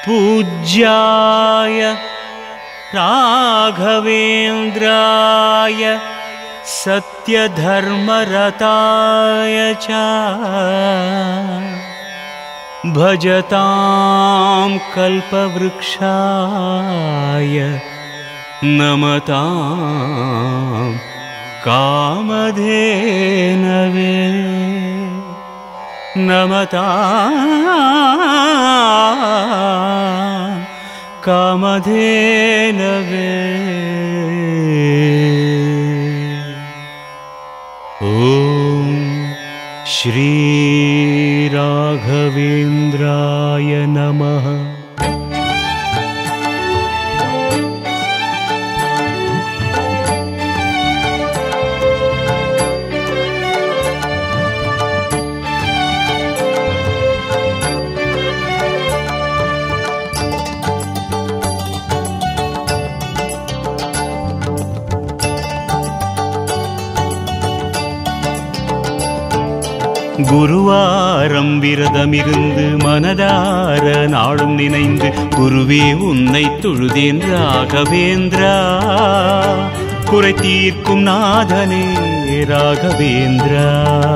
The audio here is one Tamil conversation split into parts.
पूज्याय राघवेन्द्राय सत्यधर्मरताय च भजतां कल्पवृक्षाय नमतां कामधेनवे नमता कामधेनवे ॐ श्रीराघवेन्द्राय नमः குருவாரம் விரதமிருந்து மனதார நாளும் நினைந்து குருவே உன்னை தொழுதேன் ராகவேந்திரா குறை தீர்க்கும் நாதனே ராகவேந்திரா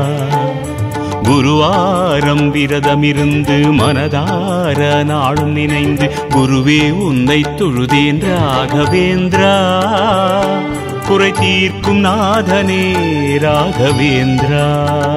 குருவாரம் விரதமிருந்து மனதார நாளும் நினைந்து குருவே உன்னை தொழுதேன் ராகவேந்திரா குறை தீர்க்கும் நாதனே ராகவேந்திரா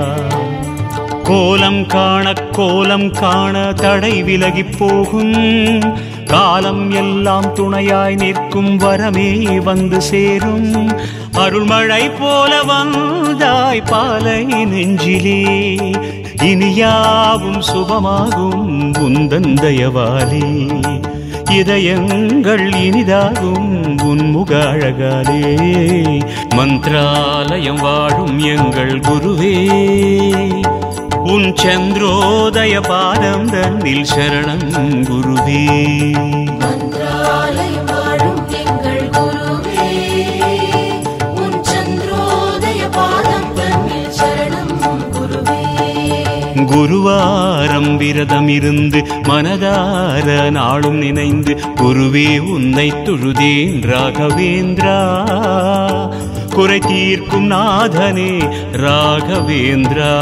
கோலம் காண கோலம் காண தடை விலகி போகும் காலம் எல்லாம் துணையாய் நிற்கும் வரமே வந்து சேரும் அருள்மழை போல வந்தாய் பாலை நெஞ்சிலே இனியாவும் சுபமாகும் உந்தன் தயவாலே இதயங்கள் இனிதாகும் உன்முக அழகாலே மந்த்ராலயம் வாழும் எங்கள் குருவே உன் சந்திரோதய பாதம் தன்னில் சரணம் குருவே மந்திராலயம் வாழும் எங்கள் குருவே உன் சந்திரோதய பாதம் தன்னில் சரணம் குருவே குருவாரம் விரதம் இருந்து மனதார நாளும் நினைந்து குருவே உன்னை தொழுதேன் ராகவேந்திரா குறை தீர்க்கும் நாதனே ராகவேந்திரா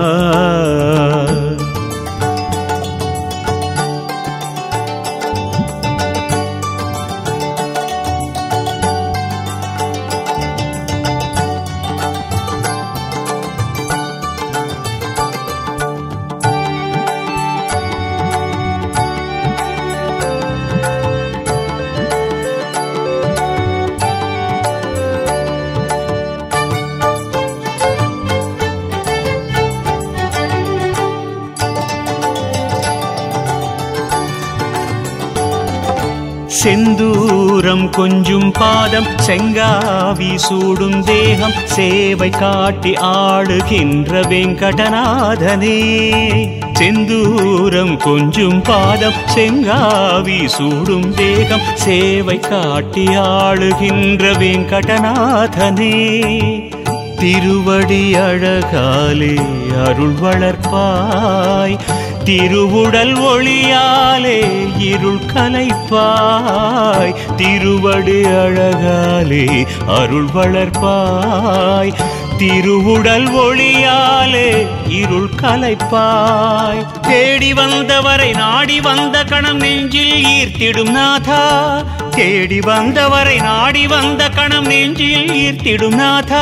செந்தூரம் கொஞ்சும் பாதம் செங்காவி சூடும் தேகம் சேவை காட்டி ஆளுகின்ற வெங்கடநாதனே செந்தூரம் கொஞ்சும் பாதம் செங்காவி சூடும் தேகம் சேவை காட்டி ஆளுகின்ற வெங்கடநாதனே திருவடி அழகாலே அருள் வளர்ப்பாய் திருவுடல் ஒளியாலே இருள் கலைப்பாய் திருவடி அழகாலே அருள் வளர்ப்பாய் திருவுடல் ஒளியாலே இருள் கலைப்பாய் தேடி வந்தவரை நாடி வந்த கணம் நெஞ்சில் ஈர்த்திடும் நாதா தேடி வந்தவரை நாடி வந்த கணம் நெஞ்சில் ஈர்த்திடும் நாதா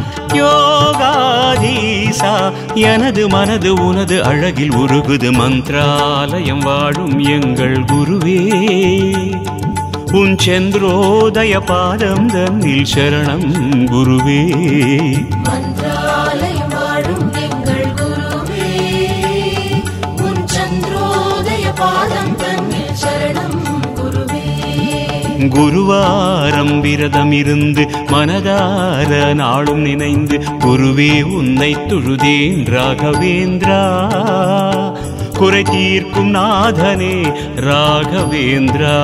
யோகாதீசா எனது மனது உனது அழகில் உருகுது மந்த்ராலயம் வாழும் எங்கள் குருவே உன் சந்திரோதய பாதம் தன்னில் சரணம் குருவே மந்திராலயம் வாழும் எங்கள் குருவே உன் சந்திரோதய பாதம் தன்னில் சரணம் குருவே குருவாரம் விரதம் இருந்து மனதார நாளும் நினைந்து குருவே உன்னை தொழுதேன் ராகவேந்திரா குறை தீர்க்கும் நாதனே ராகவேந்திரா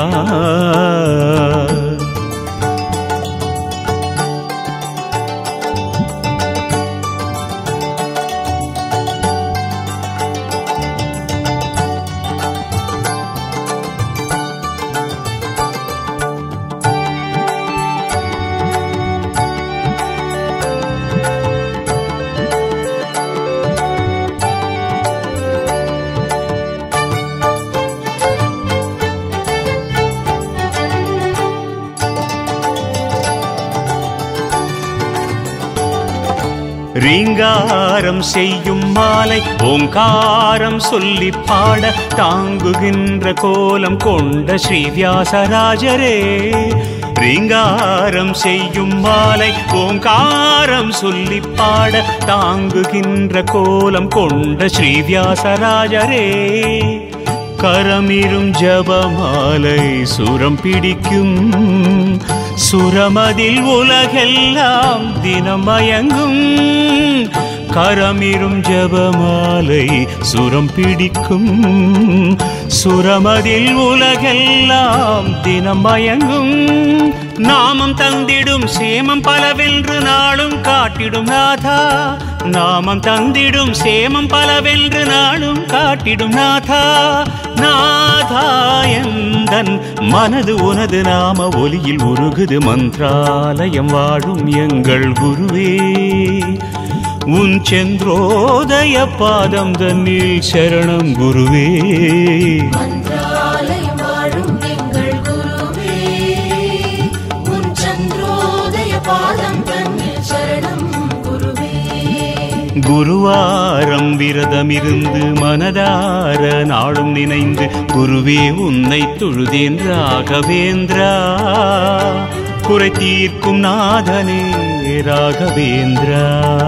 ரீங்காரம் செய்யும் மாலை ஓங்காரம் சொல்லி பாட தாங்குகின்ற கோலம் கொண்ட ஸ்ரீவியாசராஜரே ரீங்காரம் செய்யும் மாலை ஓங்காரம் சொல்லி பாட தாங்குகின்ற கோலம் கொண்ட ஸ்ரீவியாசராஜரே கரமிரும் ஜபமாலை சுரம் பிடிக்கும் சுரமதில் உலகெல்லாம் தினம் மயங்கும் கரமிரும் ஜபமாலை சுரம் பிடிக்கும் சுரமதில் உலகெல்லாம் தினம் மயங்கும் நாமம் தந்திடும் சேமம் பலவென்று நாளும் காட்டிடும் நாதா நாமம் தந்திடும் சேமம் பலவென்று நாளும் காட்டிடும் நாதா நாதா எந்தன் மனது உனது நாம ஒலியில் உருகுது மந்திராலயம் வாழும் எங்கள் குருவே உன் சென்றோதய பாதம் தன்னில் சரணம் குருவே மந்திராலயம் வாழும் எங்கள் குருவே உன் சந்திரோதய பாதம் தன்னில் சரணம் குருவே குருவாரம் விரதமிருந்து மனதார நாளும் நினைந்து குருவே உன்னை தொழுதேன் ராகவேந்திரா குறை தீர்க்கும் நாதனே ராகவேந்திரா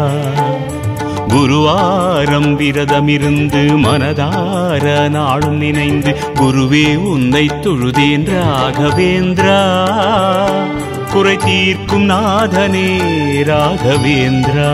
குருவாரம் விரதமிருந்து மனதார நாளும் நினைந்து குருவே உன்னை தொழுதேன் ராகவேந்திரா குறை தீர்க்கும் நாதனே ராகவேந்திரா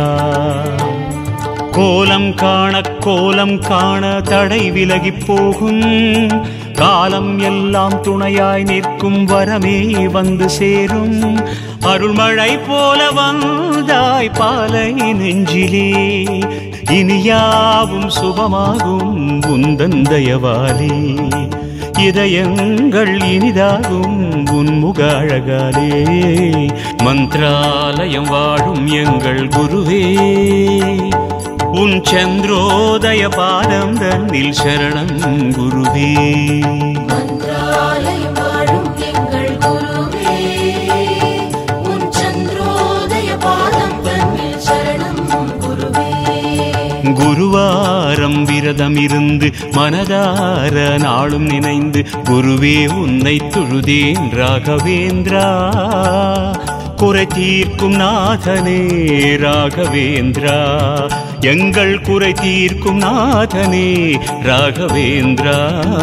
கோலம் காண கோலம் காண தடை விலகி போகும் காலம் எல்லாம் துணையாய் நிற்கும் வரமே வந்து சேரும் அருள்மழை போல வந்தாய் பாலை நெஞ்சிலே இனியாவும் சுபமாகும் உந்தன் தயவாலே இதயங்கள் இனிதாகும் உன்முக அழகாலே மந்திராலயம் வாழும் எங்கள் குருவே உன் சந்திரோதய பாதம் தன்னில் சரணம் குருவே மந்திராலயம் வாழும் எங்கள் குருவே உன் சந்திரோதய பாதம் தன்னில் சரணம் குருவே குருவாரம் விரதம் இருந்து மனதார நாளும் நினைந்து குருவே உன்னை தொழுதேன் ராகவேந்திரா குறை தீர்க்கும் நாதனே ராகவேந்திரா எங்கள் குறை தீர்க்கும் நாதனே ராகவேந்திரா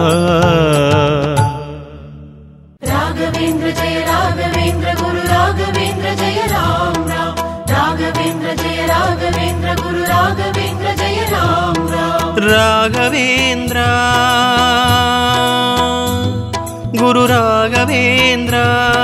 ராகவேந்திர ஜெய ராகவேந்திர குரு ராகவேந்திர ஜெய ராம் ராம் ராகவேந்திர ஜெய ராகவேந்திர குரு ராகவேந்திர ஜெய ராம் ராம் ರಾಘವೇಂದ್ರ ಗುರು ರಾಘವೇಂದ್ರ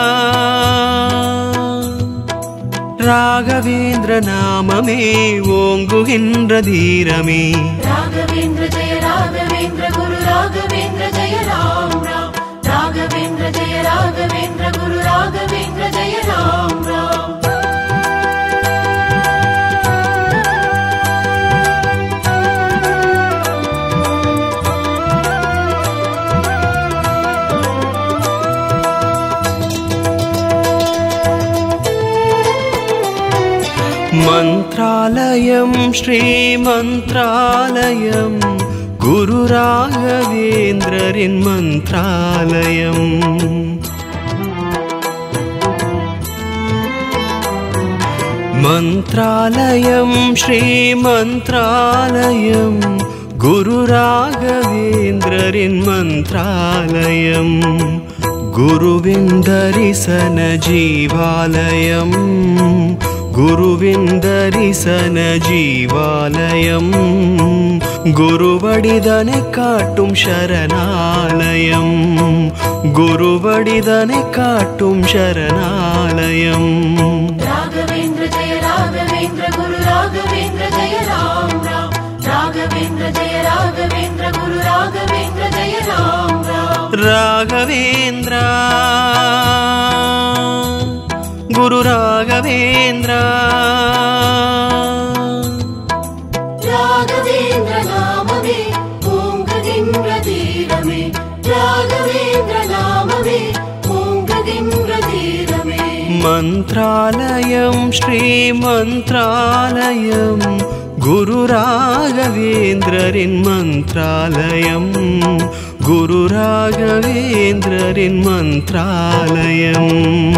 ராகவேந்திர நாமமே ஓங்குகின்ற தீரமே ராகவேந்திர ஜெய ராகவேந்திர குரு ராகவேந்திர ஜெய ராம் ராம் ராகவேந்திர ஜெய ராகவேந்திர குரு ராகவேந்திர ஜெய ராம் ராம் மந்த்ராலயம் ஸ்ரீமந்த்ராலயம் குரு ராகவேந்திரரின் மந்த்ராலயம் மந்த்ராலயம் ஸ்ரீமந்த்ராலயம் குரு ராகவேந்திரரின் மந்த்ராலயம் குருவின் தரிசன ஜீவாலயம் குருவின் தரிசன ஜீவாலயம் குருவடிதனை காட்டும் சரணாலயம் குருவடிதனை காட்டும் சரணாலயம் ராகவேந்திர ஜெய ராகவேந்திர குரு ராகவேந்திர ஜெய ராம் ராம் ராகவேந்திர ஜெய ராகவேந்திர குரு ராகவேந்திர ஜெய ராம் ராம் ராகவேந்திர குரு ராகவேந்திர ராகவேந்திர நாமமே ஓங்குகின்ற தீரமே ராகவேந்திர நாமமே ஓங்குகின்ற தீரமே மந்த்ராலயம் ஸ்ரீ மந்த்ராலயம் குரு ராகவேந்திரரின் மந்த்ராலயம் குரு ராகவேந்திரரின் மந்த்ராலயம்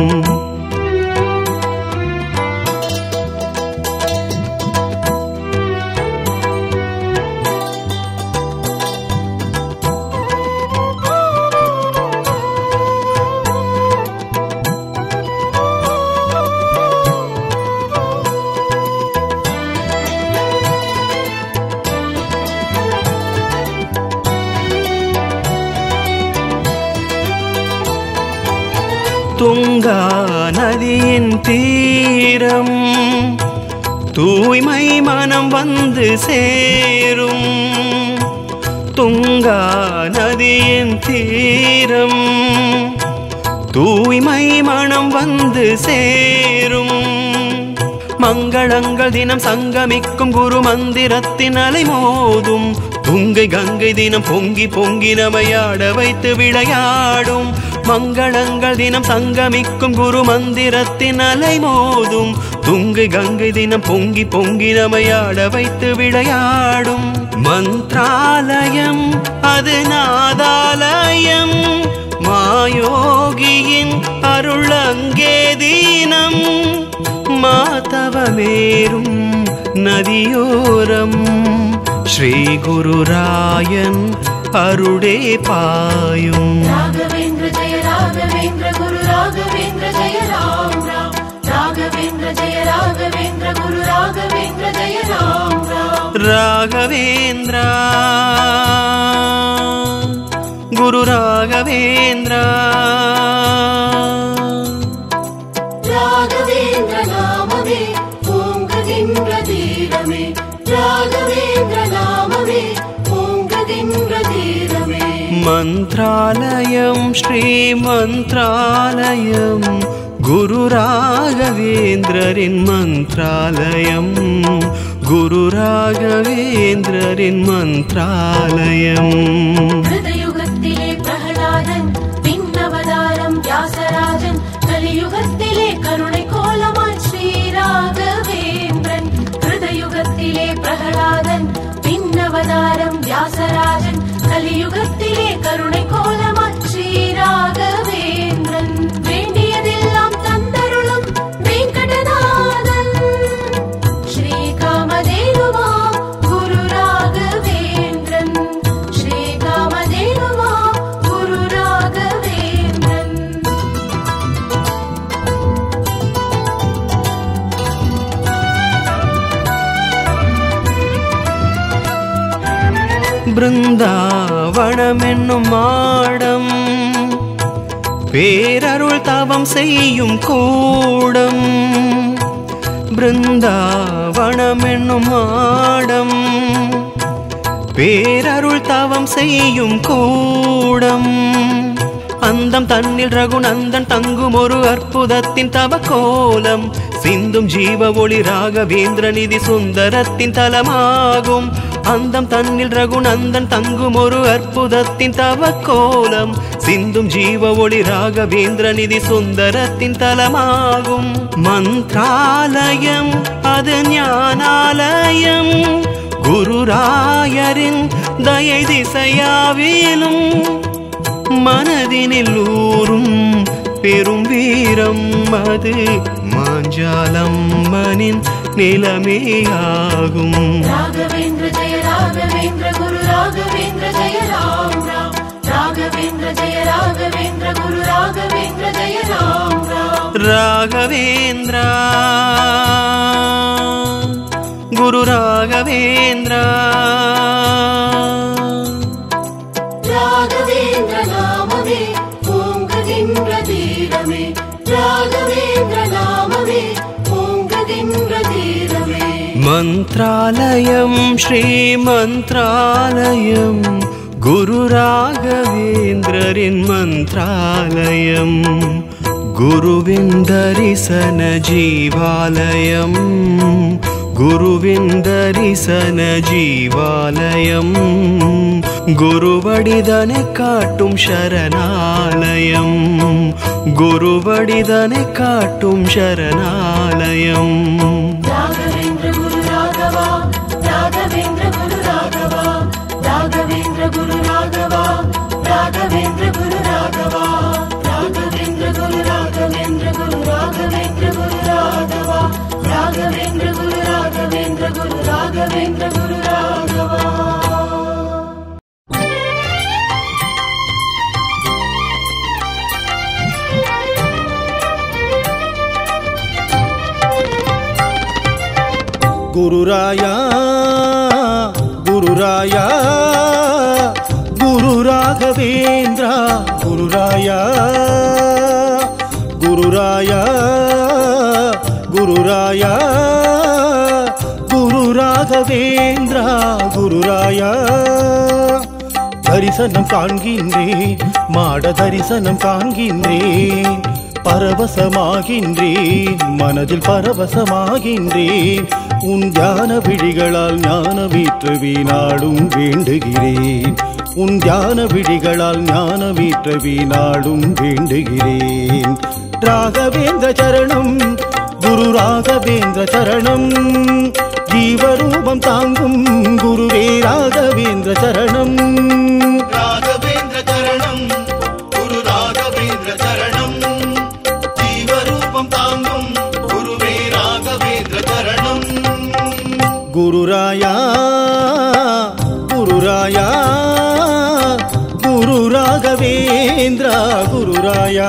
துங்கா நதியின் தீரம் தூய்மை மனம் வந்து சேரும் துங்கா நதியின் தீரம் தூய்மை மனம் வந்து சேரும் மங்களங்கள் தினம் சங்கமிக்கும் குரு மந்திரத்தின் அலை மோதும் துங்கை கங்கை தினம் பொங்கி பொங்கி நமையாட வைத்து விளையாடும் மங்களங்கள் தினம் சங்கமிக்கும் குரு மந்திரத்தின் அலை மோதும் துங்கை கங்கை தினம் பொங்கி பொங்கி நமையாட வைத்து விளையாடும் மந்த்ராலயம் அது நாதாலயம் மாயோகியின் அருள் அங்கே தீனம் மாதவமேரும் நதியோரம் ஸ்ரீ குருராயன் அருடே பாயும் राघवेन्द्र जय राघवेन्द्र गुरु राघवेन्द्र जय राम राम राघवेन्द्र जय राघवेन्द्र गुरु राघवेन्द्र जय राम राम ராகவேந்திர குரு ராகவேந்திர ராகவேந்திர நாமமே ஓங்குகின்ற தீரமே ராகவேந்திர நாமமே ஓங்குகின்ற தீரமே மந்த்ராலயம் ஸ்ரீ மந்த்ராலயம் குரு ராகவேந்திரரின் மந்த்ராலயம் குரு ராகவேந்திரரின் மந்த்ராலயம் ஹிருதயுகத்திலே பிரகலாதன் பின்னவதாரம் வியாசராஜன் கலியுகத்திலே கருணை கோலமாய் ஸ்ரீராகவேந்திரன் ஹிருதயுகத்திலே பிரகலாதன் பின்னவதாரம் வியாசராஜன் கலியுகத்திலே கருணை கோலமாய் ஸ்ரீராகவேந்திரன் வேண்டியதெல்லாம் தந்தருளும் வெங்கடநாதன் ஸ்ரீகாமதேனுமா குரு ராகவேந்திரன் ஸ்ரீகாமதேனுமா குரு ராகவேந்திரன் பிருந்தாவனம் என்னும் மாடம் பேரருள் தவம் செய்யும் கூடம் பிருந்தாவனம் என்னும் மாடம் பேரருள் தவம் செய்யும் கூடம் அந்தம் தன்னில் ரகுநந்தன் தங்கும் ஒரு அற்புதத்தின் தவக்கோலம் சிந்தும் ஜீவ ஒளி ராகவேந்திர நிதி சுந்தரத்தின் தலமாகும் அந்தம் தன்னில் ரகுநந்தன் தங்கும் ஒரு அற்புதத்தின் தவக்கோலம் சிந்தும் ஜீவ ஒளி ராகவேந்திர நிதி சுந்தரத்தின் தலமாகும் மந்த்ராலயம் அது ஞானாலயம் குருராயரின் தயை திசையாவிலும் மனதினில் ஊறும் பெரும் வீரம் அது மாஞ்சாலம்மனின் நிலமேயாகும் ராகவேந்திர ஜெய ராகவேந்திர குரு ராகவேந்திர ஜெய ராம் ராம் ராகவேந்திர ஜெய ராகவேந்திர குரு ராகவேந்திர ஜெய ராம் ராம் ராகவேந்திர குரு ராகவேந்திர ராகவேந்திர நாமமே ஓங்குகின்ற தீரமே ராகவேந்திர நாமமே ஓங்குகின்ற தீரமே மந்த்ராலயம் ஸ்ரீ மந்த்ராலயம் குரு ராகவேந்திரரின் மந்த்ராலயம் குருவின் தரிசன ஜீவாலயம் குருவின் தரிசன ஜீவாலயம் குருவடிதனை காட்டும் சரணாலயம் குருவடிதனை காட்டும் சரணாலயம் ராகவேந்திர குரு ராகவா ராகவேந்திர குரு ராகவா ராகவேந்திர குரு ராகவா ராகவேந்திர குரு ராகவா ராகவேந்திர குரு ராகவேந்திர குரு ராகவேந்திர குரு ராகவா ராகவேந்திர குரு ராகவேந்திர குரு ராகவேந்திர குரு ராகவா குருராயா குருராயா குரு ராகவேந்திரா குருராயா குருராயா குருராயா குரு ராகவேந்திரா குருராயா தரிசனம் காண்கின்றேன் மாட தரிசனம் காண்கின்றேன் பரவசமாகின்றேன் மனதில் பரவசமாகின்றேன் உன் தியான விழிகளால் ஞானமீற்று வீணாடும் வேண்டுகிறேன் உன் தியான விழிகளால் ஞானமீற்று வீணாடும் வேண்டுகிறேன் ராகவேந்திர சரணம் குரு ராகவேந்திர சரணம் ஜீவரூபம் தாங்கும் குருவே ராகவேந்திர சரணம் ராகவேந்திர சரணம் குரு ராகவேந்திர சரணம் ஜீவரூபம் தாங்கும் குருவே ராகவேந்திர சரணம் குருராயா குருராயா குரு ராகவேந்திரா குருராயா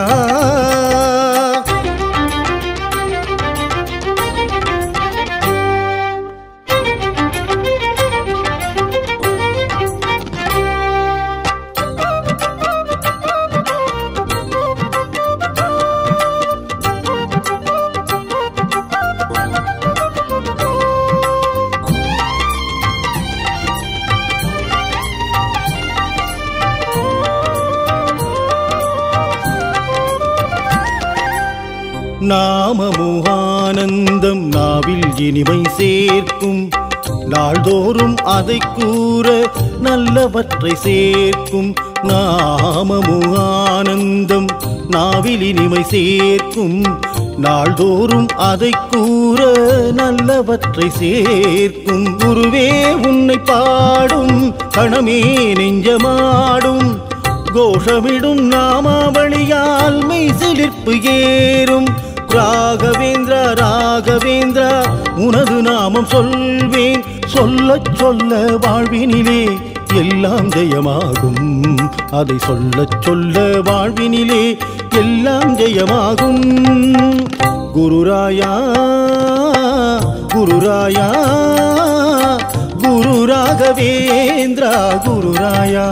நாமமுகானந்தம் நாவில் இனிமை சேர்க்கும் நாள்தோறும் அதை கூற நல்லவற்றை சேர்க்கும் நாமமுகானந்தம் நாவில் இனிமை சேர்க்கும் நாள்தோறும் அதை கூற நல்லவற்றை சேர்க்கும் குருவே உன்னை பாடும் கணமே நெஞ்சமாடும் கோஷமிடும் நாமாவளியால் மெய் சிலிர்ப்பு ஏறும் ராகவேந்திரா ராகவேந்திரா உனது நாமம் சொல்வேன் சொல்லச் சொல்ல வாழ்வினிலே எல்லாம் ஜெயமாகும் அதை சொல்லச் சொல்ல வாழ்வினிலே எல்லாம் ஜெயமாகும் குருராயா குருராயா குரு ராகவேந்திரா குருராயா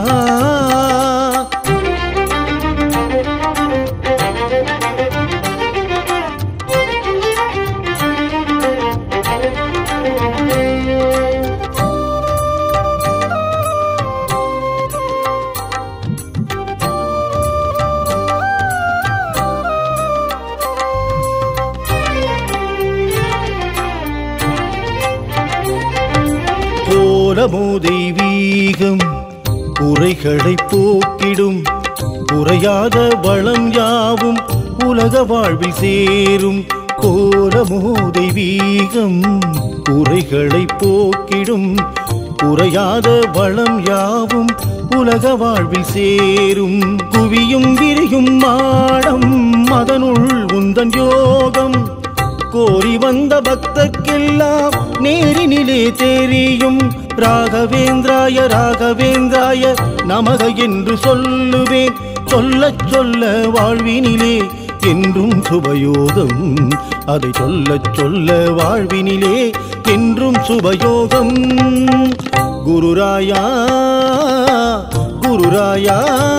கோலமோ தெய்வீகம் குறைகளை போக்கிடும் குறையாத வளம் யாவும் உலக வாழ்வில் சேரும் கோலமோ தெய்வீகம் குறைகளை போக்கிடும் குறையாத வளம் யாவும் உலக வாழ்வில் சேரும் குவியும் விரியும் மாடம் அதனுள் உந்தன் யோகம் கோரி வந்த பக்தர்க்கெல்லாம் நேரினிலே தெரியும் ராகவேந்திராய ராகவேந்திராய நமக என்று சொல்லுவேன் சொல்லச் சொல்ல வாழ்வினிலே என்றும் சுபயோகம் அதை சொல்லச் சொல்ல வாழ்வினிலே என்றும் சுபயோகம் குருராயா குருராயா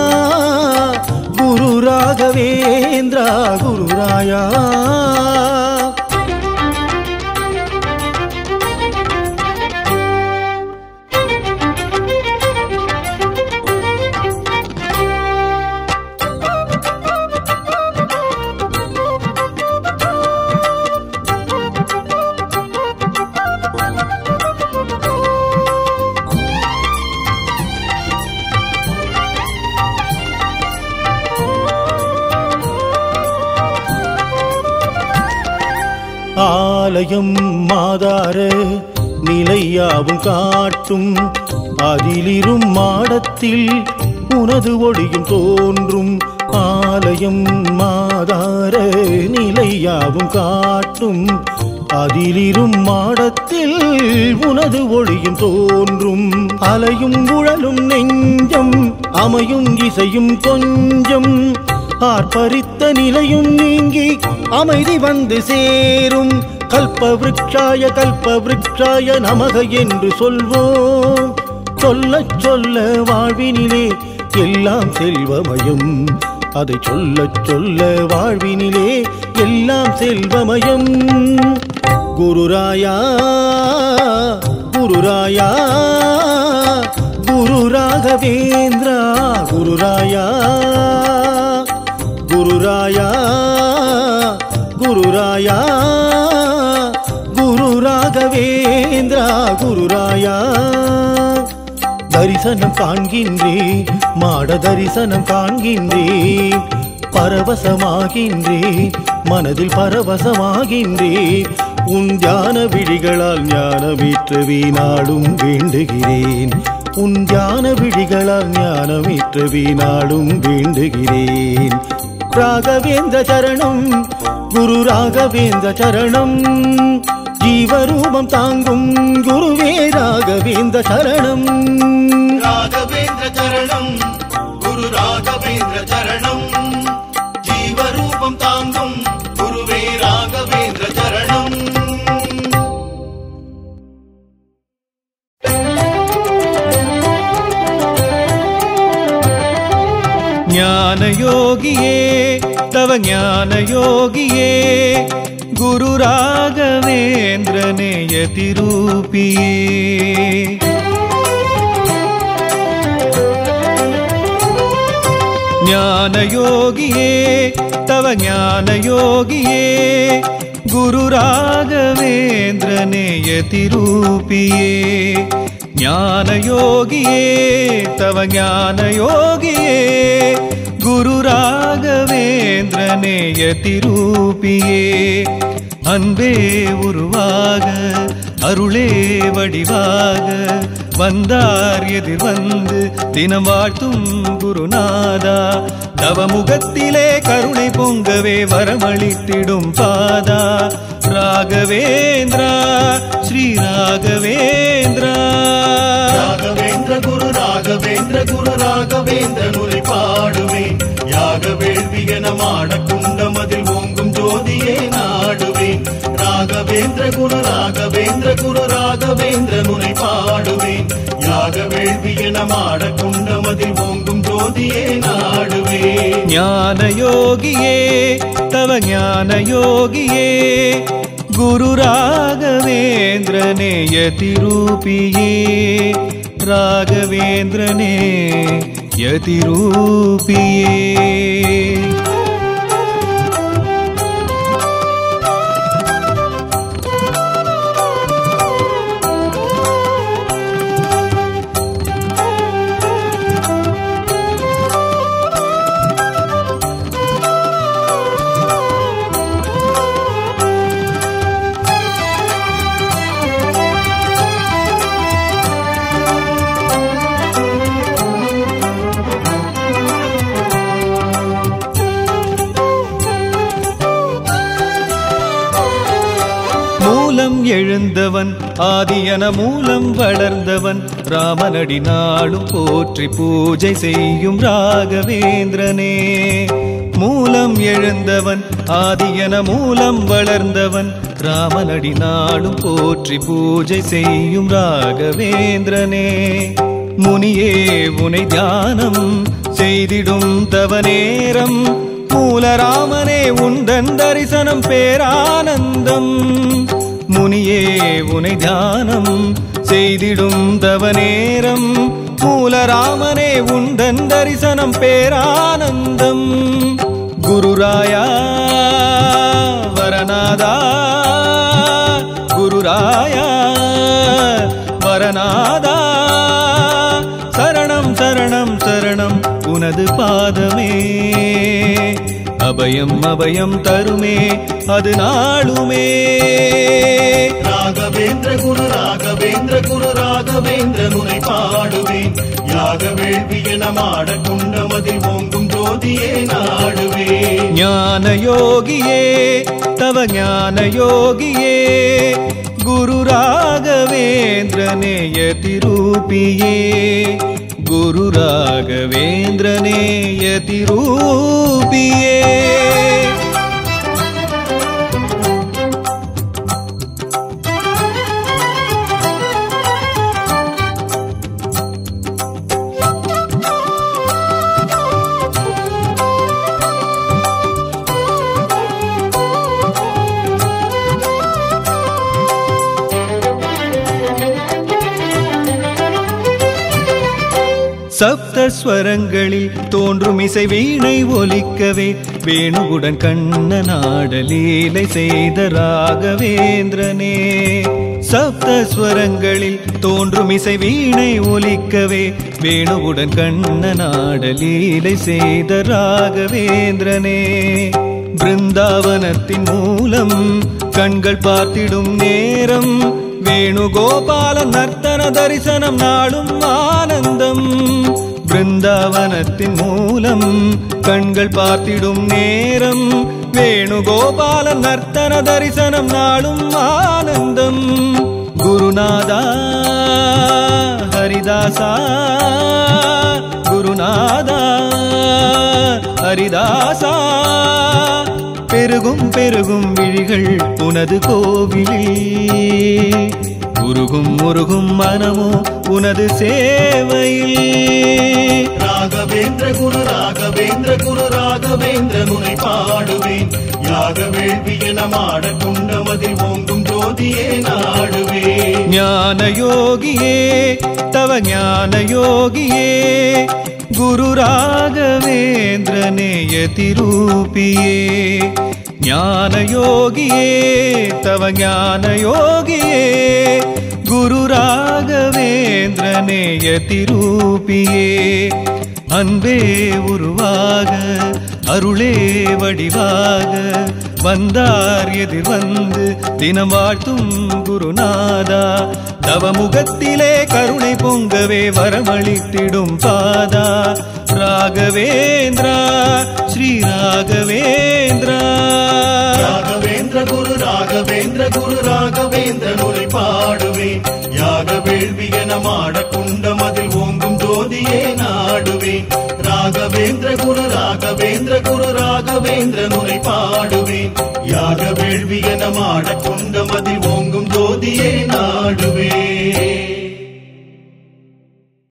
குரு ராகவேந்திரா குருராயா ஆலயம் மாதார நிலையாவும் காட்டும் அதிலிரும் மாடத்தில் உனது ஒளியும் தோன்றும் ஆலயம் மாதார நிலையாவும் காட்டும் அதிலிரும் மாடத்தில் உனது ஒளியும் தோன்றும் அலையும் குழலும் நெஞ்சம் அமையும் இசையும் கொஞ்சம் ஆர்ப்பரித்த நிலையும் நீங்கி அமைதி வந்து சேரும் கல்ப விருட்சாய கல்ப விருட்சாய நமக என்று சொல்வோம் சொல்ல சொல்ல வாழ்வினிலே எல்லாம் செல்வமயம் அதை சொல்ல சொல்ல வாழ்வினிலே எல்லாம் செல்வமயம் குருராயா குருராயா குரு ராகவேந்திரா குருராயா குருராயா குருராயா குரு ராகவேந்திரா குருராயா தரிசனம் காண்கின்றேன் மாட தரிசனம் காண்கின்றேன் பரவசமாகின்றேன் மனதில் பரவசமாகின்றேன் உன் தியான விழிகளால் ஞானமேற்ற நாடும் வேண்டுகிறேன் உன் தியான விழிகளால் ஞானமேற்ற நாடும் வேண்டுகிறேன் ராகவேந்திர சரணம் குரு ராகவேந்திர சரணம் ஜீவரூபம் தாங்கும் குருவே ராகவேந்திர சரணம் ராகவேந்திர சரணம் குரு ராகவேந்திர சரணம் ஜீவரூபம் தாங்கும் குருவே ராகவேந்திர சரணம் ஞானயோகியே தவ ஞானயோகியே குரு ராகவேந்திரனே யதிரூபியே ஞானயோகியே தவ ஞானயோகியே குரு ராகவேந்திரனே யதிரூபியே ஞானயோகியே தவ ஞானயோகியே குரு ராகவேந்திரனே யதிரூபியே அன்பே உருவாக அருளே வடிவாக வந்தார் எதிர் வந்து தினம் வாழ்த்தும் குருநாதா தவமுகத்திலே கருணை பொங்கவே வரமளித்திடும் பாதா ராகவேந்திரா ஸ்ரீ ராகவேந்திரா ராகவேந்திர குரு ராகவேந்திர குரு ராகவேந்திர நுரை பாடுவேன் யாக வேள்வியன மாட குண்டமதில் ஓங்கும் ஜோதியே நாடுவேன் ராகவேந்திர குரு ராகவேந்திர குரு ராகவேந்திர நுரை பாடுவேன் யாக வேள்வியன மாட குண்டமதில் ஓங்கும் ஜோதியே நாடுவேன் ஞானயோகியே தவ ஞானயோகியே குரு ராகவேந்திரனே யதிரூபியே ராகவேந்திரனே யதிரூபியே மூலம் எழுந்தவன் ஆதியன மூலம் வளர்ந்தவன் ராமனடி நாளும் போற்றி பூஜை செய்யும் ராகவேந்திரனே மூலம் எழுந்தவன் ஆதியன மூலம் வளர்ந்தவன் ராமனடி நாளும் போற்றி பூஜை செய்யும் ராகவேந்திரனே முனியே உனை தியானம் செய்திடும் தவ நேரம் மூலராமனே உந்தன் தரிசனம் பேரானந்தம் முனியே உனை தியானம் செய்திடும் தவ நேரம் மூலராமனே உந்தன் தரிசனம் பேரானந்தம் குருராயா வரநாதா குருராயா வரநாதா சரணம் சரணம் சரணம் உனது பாதமே அபயம் அபயம் தருமே அது நாளுமே ராகவேந்திர குரு ராகவேந்திர குரு ராகவேந்திர நுரை பாடுவேன் யாக வேள்வி என மாட குண்டமதில் ஓங்கும் ஜோதியே நாடுவேன் ஞான யோகியே தவ ஞான யோகியே குரு ராகவேந்திரநேய திருப்பியே குரு ராகவேந்திரநேய திருப்பியே சப்தஸ்வரங்களில் தோன்றும் இசை வீணை ஒலிக்கவே வேணுகுடன் கண்ண நாடலீலை செய்த ராகவேந்திரனே சப்தஸ்வரங்களில் தோன்றும் இசை வீணை ஒலிக்கவே வேணுகுடன் கண்ண நாடலீலை செய்த ராகவேந்திரனே பிருந்தாவனத்தின் மூலம் கண்கள் பார்த்திடும் நேரம் வேணுகோபால நர்த்தன தரிசனம் நாளும் ஆனந்தம் பிருந்தாவனத்தின் மூலம் கண்கள் பார்த்திடும் நேரம் வேணுகோபால நர்த்தன தரிசனம் நாளும் ஆனந்தம் குருநாதா ஹரிதாசா குருநாதா ஹரிதாசா பெருகும் பெருகும் விழிகள் உனது கோவிலில் உருகும் முருகும் மனமோ உனது சேவையில் ராகவேந்திர குரு ராகவேந்திர குரு ராகவேந்திர நுரை பாடுவேன் யாக வேள்வி என மாட குண்டமதில் ஓங்கும் ஜோதியே நாடுவேன் ஞான யோகியே தவ ஞான யோகியே குரு ராகவேந்திரநேய திருப்பியே ஞான யோகியே தவ ஞான யோகியே குரு ராகவேந்திரநேய திருப்பியே அன்பே உருவாக அருளே வடிவாக வந்தார் எதிர் வந்து தினம் வாழ்த்தும் குருநாதா தவமுகத்திலே கருணை பொங்கவே வரமளித்திடும் பாதா ராகவேந்திரா ஸ்ரீ ராகவேந்திரா ராகவேந்திர குரு ராகவேந்திர குரு ராகவேந்திர நுரை பாடுவேன் யாக வேள்வி என மாட குண்டமதில் ஓங்கும் ஜோதியே நாடுவேன் ராகவேந்திர குரு ராகவேந்திர குரு ராகவேந்திர நுரை பாடுவேன் யாக வேள்வி என மாட குண்டமதில் ஓங்கும் ஜோதியே நாடுவேன்